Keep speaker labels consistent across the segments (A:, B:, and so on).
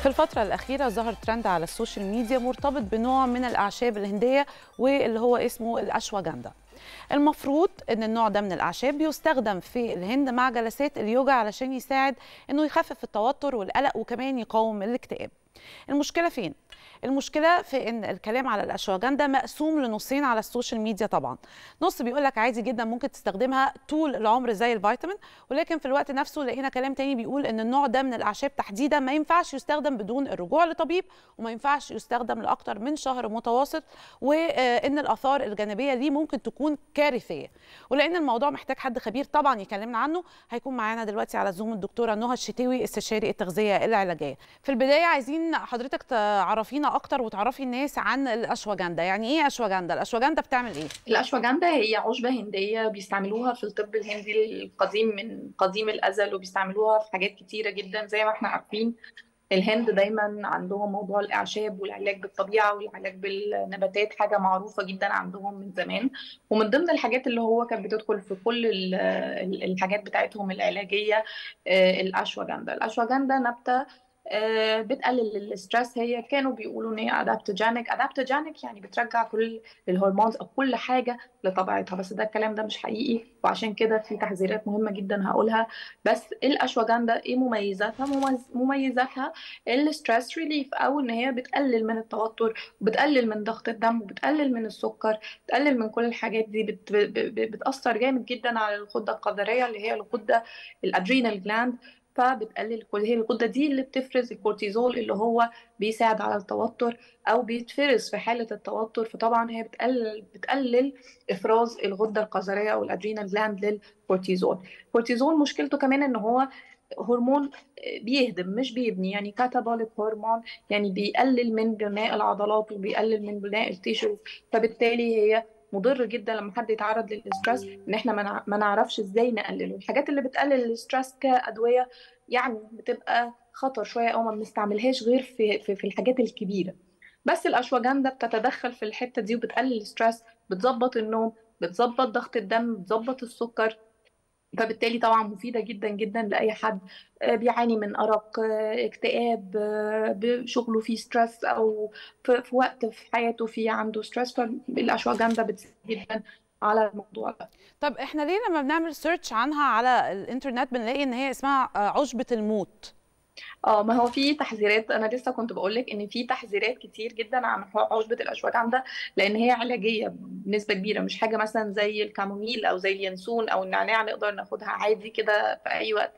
A: الفترة الأخيرة ظهر ترند على السوشيال ميديا مرتبط بنوع من الأعشاب الهندية واللي هو اسمه الأشواجندا المفروض ان النوع ده من الاعشاب بيستخدم في الهند مع جلسات اليوجا علشان يساعد انه يخفف التوتر والقلق وكمان يقاوم الاكتئاب المشكله فين المشكله في ان الكلام على الاشواجندا مقسوم لنصين على السوشيال ميديا طبعا نص بيقول لك عادي جدا ممكن تستخدمها طول العمر زي الفيتامين ولكن في الوقت نفسه لقينا كلام تاني بيقول ان النوع ده من الاعشاب تحديدا ما ينفعش يستخدم بدون الرجوع لطبيب وما ينفعش يستخدم لاكثر من شهر متواصل وان الاثار الجانبيه ليه ممكن تكون كارثيه ولان الموضوع محتاج حد خبير طبعا يكلمنا عنه هيكون معانا دلوقتي على زوم الدكتوره نهى الشتاوي استشاري التغذيه العلاجيه في البدايه عايزين حضرتك تعرفينا اكتر وتعرفي الناس عن الاشواجندا يعني ايه اشواجندا الاشواجندا بتعمل ايه
B: الاشواجندا هي عشبة هندية بيستعملوها في الطب الهندي القديم من قديم الأزل وبيستعملوها في حاجات كتيرة جدا زي ما احنا عارفين الهند دايما عندهم موضوع الإعشاب والعلاج بالطبيعة والعلاج بالنباتات حاجة معروفة جدا عندهم من زمان ومن ضمن الحاجات اللي هو كانت بتدخل في كل الحاجات بتاعتهم العلاجية الأشواجندا الأشواجندا نبتة بتقلل الاسترس هي كانوا بيقولوا ان هي ادابتوجينيك ادابتوجينيك يعني بترجع كل الهرمونز او كل حاجه لطبيعتها بس ده الكلام ده مش حقيقي وعشان كده في تحذيرات مهمه جدا هقولها بس الاشواجندا ايه مميزاتها مميزاتها الستريس ريليف او ان هي بتقلل من التوتر وبتقلل من ضغط الدم وبتقلل من السكر بتقلل من كل الحاجات دي بت بتاثر جامد جدا على الغده القذريه اللي هي الغده الادرينال جلاند فبتقلل هي الغده دي اللي بتفرز الكورتيزول اللي هو بيساعد على التوتر او بيتفرز في حاله التوتر فطبعا هي بتقلل بتقلل افراز الغده القذريه او الادرينال جلاند للكورتيزول الكورتيزول مشكلته كمان ان هو هرمون بيهدم مش بيبني يعني كاتابوليك هرمون يعني بيقلل من بناء العضلات وبيقلل من بناء التيشوز فبالتالي هي مضر جدا لما حد يتعرض للاسترس ان احنا ما نعرفش ازاي نقلله الحاجات اللي بتقلل الاسترس كادويه يعني بتبقى خطر شويه او ما بنستعملهاش غير في في, في الحاجات الكبيره بس الاشواجندا بتتدخل في الحته دي وبتقلل الاسترس بتظبط النوم بتظبط ضغط الدم بتظبط السكر فبالتالي طبعا مفيدة جدا جدا لأي حد بيعاني من أرق اكتئاب بشغله فيه ستريس أو في وقت في حياته فيه عنده ستريس فالأشواجندا بتساعد جدا على الموضوع ده
A: طب احنا ليه لما بنعمل سيرش عنها على الانترنت بنلاقي ان هي اسمها عشبة الموت
B: اه ما هو في تحذيرات انا لسه كنت بقول لك ان في تحذيرات كتير جدا عن عشبه الاشواجندا لان هي علاجيه بنسبه كبيره مش حاجه مثلا زي الكاموميل او زي اليانسون او النعناع نقدر ناخدها عادي كده في اي وقت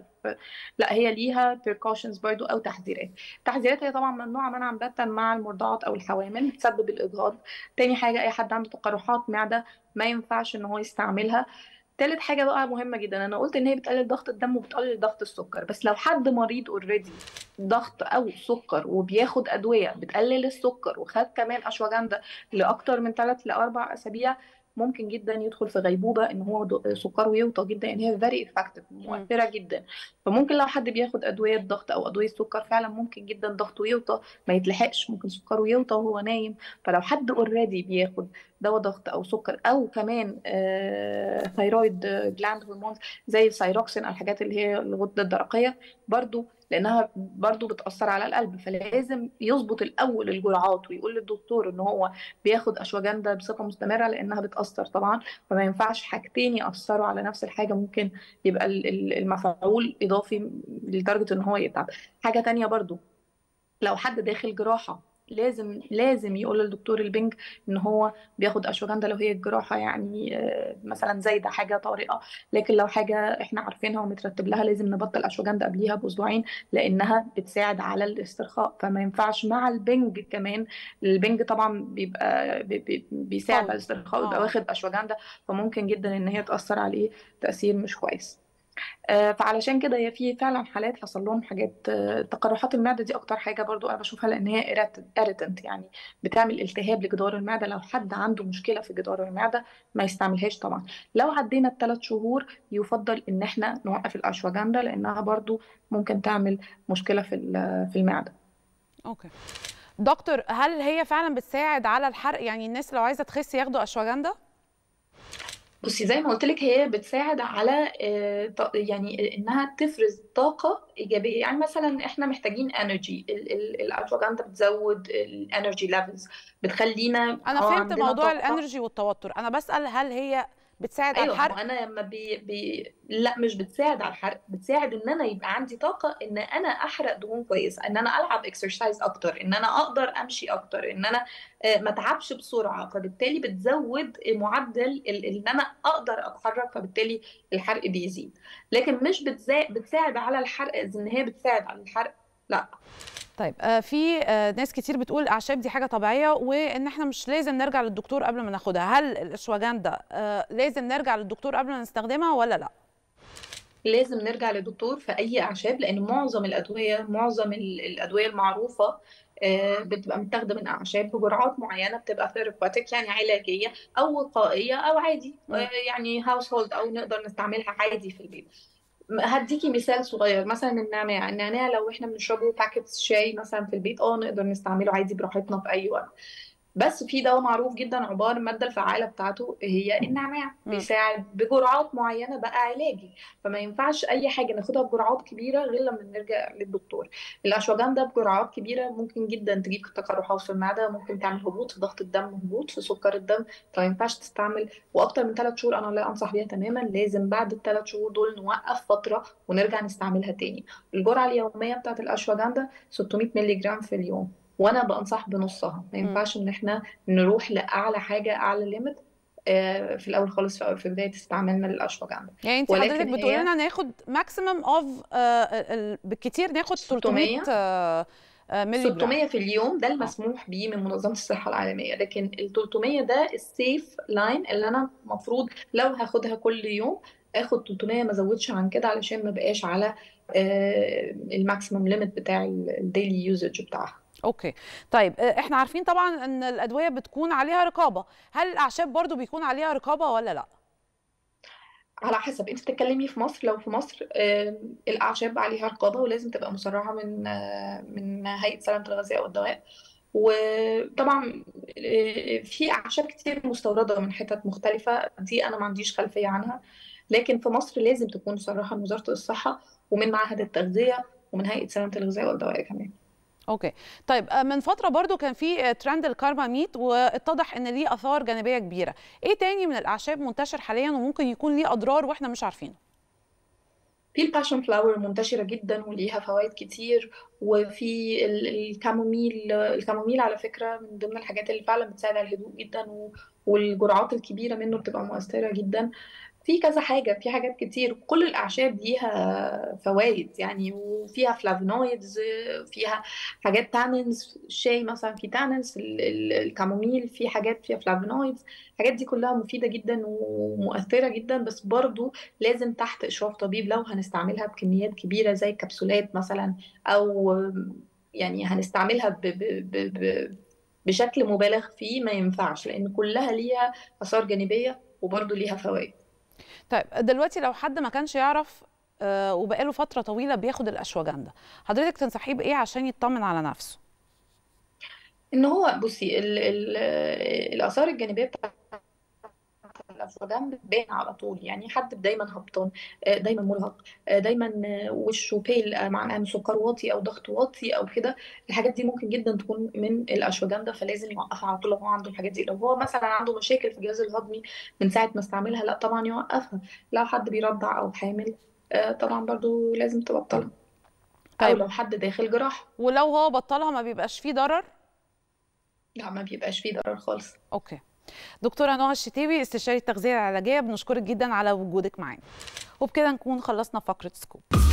B: لا هي ليها precautions برضو او تحذيرات التحذيرات هي طبعا ممنوعه منعا باتا مع المرضعات او الحوامل بتسبب الاجهاض تاني حاجه اي حد عنده تقرحات معده ما ينفعش ان هو يستعملها تالت حاجة بقى مهمة جدا أنا قلت إن هي بتقلل ضغط الدم وبتقلل ضغط السكر بس لو حد مريض اوريدي ضغط أو سكر وبياخد أدوية بتقلل السكر وخد كمان أشواجندا لأكتر من 3 لأربع أسابيع ممكن جدا يدخل في غيبوبه ان هو سكره يوطى جدا يعني هي فيري افكتيف مؤثره جدا فممكن لو حد بياخد ادويه ضغط او ادويه سكر فعلا ممكن جدا ضغطه يوطى ما يتلحقش ممكن سكره يوطى وهو نايم فلو حد اوريدي بياخد دواء ضغط او سكر او كمان ثايرويد جلاند هرمونز زي السايروكسين الحاجات اللي هي الغده الدرقيه برضو لانها برضو بتاثر على القلب فلازم يظبط الاول الجرعات ويقول للدكتور ان هو بياخد اشواجندا بصفه مستمره لانها بتاثر طبعا فما ينفعش حاجتين ياثروا على نفس الحاجه ممكن يبقى المفعول اضافي لدرجه ان هو يتعب حاجه تانية برضو لو حد داخل جراحه لازم لازم يقول للدكتور البنج ان هو بياخد اشواجندا لو هي الجراحه يعني مثلا زايده حاجه طارئه لكن لو حاجه احنا عارفينها ومترتب لها لازم نبطل اشواجندا قبليها باسبوعين لانها بتساعد على الاسترخاء فما ينفعش مع البنج كمان البنج طبعا بيبقى بيساعد على الاسترخاء ويبقى واخد اشواجندا فممكن جدا ان هي تاثر عليه تاثير مش كويس فعلشان كده هي في فعلا حالات حصل لهم حاجات تقرحات المعده دي اكتر حاجه برضو انا بشوفها لان هي irritant يعني بتعمل التهاب لجدار المعده لو حد عنده مشكله في جدار المعده ما يستعملهاش طبعا لو عدينا الثلاث شهور يفضل ان احنا نوقف الاشواجندا لانها برضو ممكن تعمل مشكله في في المعده
A: اوكي دكتور هل هي فعلا بتساعد على الحرق يعني الناس لو عايزه تخس ياخدوا اشواجندا
B: بصي زي ما قلت لك هي بتساعد على آه، ط- يعني انها تفرز طاقه ايجابيه يعني مثلا احنا محتاجين انرجي الاشواجندا بتزود الانرجي ليفلز بتخلينا
A: انا
B: اه
A: فهمت
B: عندنا
A: موضوع
B: طاقه
A: الانرجي والتوتر انا بسأل هل هي بتساعد على
B: ايوه ما هو
A: الحرق
B: انا لما بي بي لا مش بتساعد على الحرق بتساعد ان انا يبقى عندي طاقه ان انا احرق دهون كويسه ان انا العب اكسرسايز اكتر ان انا اقدر امشي اكتر ان انا آه، ما اتعبش بسرعه فبالتالي بتزود معدل ال- ان انا اقدر اتحرك فبالتالي الحرق بيزيد لكن مش بتزا- بتساعد على الحرق إذ ان هي بتساعد على الحرق لا
A: طيب آه، في آه، ناس كتير بتقول الاعشاب دي حاجه طبيعيه وان احنا مش لازم نرجع للدكتور قبل ما ناخدها هل الاشواجندا آه، لازم نرجع للدكتور قبل ما نستخدمها ولا لا
B: لازم نرجع لدكتور في اي اعشاب لان معظم الادويه معظم ال- الادويه المعروفه آه، بتبقى متاخده من اعشاب بجرعات معينه بتبقى ثيرابيوتيك يعني علاجيه او وقائيه او عادي
A: مم.
B: آه، يعني هاوس هولد او نقدر نستعملها عادي في البيت هديكي مثال صغير مثلا النعناع النعناع لو احنا بنشربه باكيتس شاي مثلا في البيت اه نقدر نستعمله عادي براحتنا في اي وقت بس في دواء معروف جدا عبارة المادة الفعالة بتاعته هي النعناع
A: مم.
B: بيساعد بجرعات معينة بقى علاجي فما ينفعش أي حاجة ناخدها بجرعات كبيرة غير لما نرجع للدكتور الأشواجندا بجرعات كبيرة ممكن جدا تجيب تقرحات في المعدة ممكن تعمل هبوط في ضغط الدم هبوط في سكر الدم فما ينفعش تستعمل وأكتر من ثلاث شهور أنا لا أنصح بيها تماما لازم بعد الثلاث شهور دول نوقف فترة ونرجع نستعملها تاني الجرعة اليومية بتاعت الأشواجندا 600 مللي جرام في اليوم وانا بنصح بنصها ما
A: مم.
B: ينفعش ان احنا نروح لاعلى حاجه اعلى ليميت في الاول خالص في في بدايه استعمالنا للاشواجندا
A: يعني انت حضرتك
B: ولكن
A: بتقولي
B: هي
A: لنا ناخد ماكسيمم اوف بالكتير ناخد 300
B: 600
A: آه، آه، مللي جرام
B: 600 في اليوم ده
A: اه
B: المسموح بيه من منظمه الصحه العالميه لكن ال 300 ده السيف لاين اللي انا المفروض لو هاخدها كل يوم اخد 300 ما ازودش عن كده علشان ما بقاش على الماكسيمم ليميت بتاع الديلي يوزج بتاعها
A: اوكي طيب آه، احنا عارفين طبعا ان الادويه بتكون عليها رقابه هل الاعشاب برضو بيكون عليها رقابه ولا لا
B: على حسب انت بتتكلمي في مصر لو في مصر آم، الاعشاب عليها رقابه ولازم تبقى مصرحه من آه، من هيئه سلامه الغذاء والدواء وطبعا آه، في اعشاب كتير مستورده من حتت مختلفه دي انا ما عنديش خلفيه عنها لكن في مصر لازم تكون مصرحه من وزاره الصحه ومن معهد التغذيه ومن هيئه سلامه الغذاء والدواء كمان
A: اوكي طيب آه، من فتره برضو كان في آه، ترند الكارما ميت واتضح ان ليه اثار جانبيه كبيره ايه تاني من الاعشاب منتشر حاليا وممكن يكون ليه اضرار واحنا مش عارفينه
B: في الباشن فلاور منتشرة جدا وليها فوائد كتير وفي ال- الكاموميل الكاموميل على فكرة من ضمن الحاجات اللي فعلا بتساعد على الهدوء جدا و- والجرعات الكبيرة منه بتبقى مؤثرة جدا في كذا حاجة في حاجات كتير كل الأعشاب ليها فوائد يعني وفيها فلافونويدز فيها حاجات تانينز الشاي مثلا فيه تانينز ال- ال- الكاموميل فيه حاجات فيها فلافونويدز الحاجات دي كلها مفيدة جدا ومؤثرة جدا بس برضو لازم تحت إشراف طبيب لو هنستعملها بكميات كبيرة زي كبسولات مثلا أو يعني هنستعملها ب ب ب ب بشكل مبالغ فيه ما ينفعش لأن كلها ليها آثار جانبية وبرضه ليها فوائد
A: طيب دلوقتي لو حد ما كانش يعرف آه، وبقاله فتره طويله بياخد الاشواجندا حضرتك تنصحيه بايه عشان يطمن على نفسه
B: إن هو بصي ال ال الآثار الجانبية بتاعت الأفغان بتبان على طول يعني حد دايما هبطان آه، دايما مرهق آه، دايما آه، وشه بيل آه، معناها سكر واطي او ضغط واطي او كده الحاجات دي ممكن جدا تكون من الاشواجندا فلازم يوقفها على طول لو هو عنده الحاجات دي لو هو مثلا عنده مشاكل في الجهاز الهضمي من ساعة ما استعملها لا طبعا يوقفها لو حد بيرضع او حامل آه، طبعا برضو لازم تبطلها او
A: طيب
B: لو حد داخل جراحة
A: ولو هو بطلها ما بيبقاش فيه ضرر
B: لا ما بيبقاش فيه ضرر خالص
A: اوكي دكتوره نهى الشتاوي استشاري التغذيه العلاجيه بنشكرك جدا على وجودك معانا وبكده نكون خلصنا فقره سكوب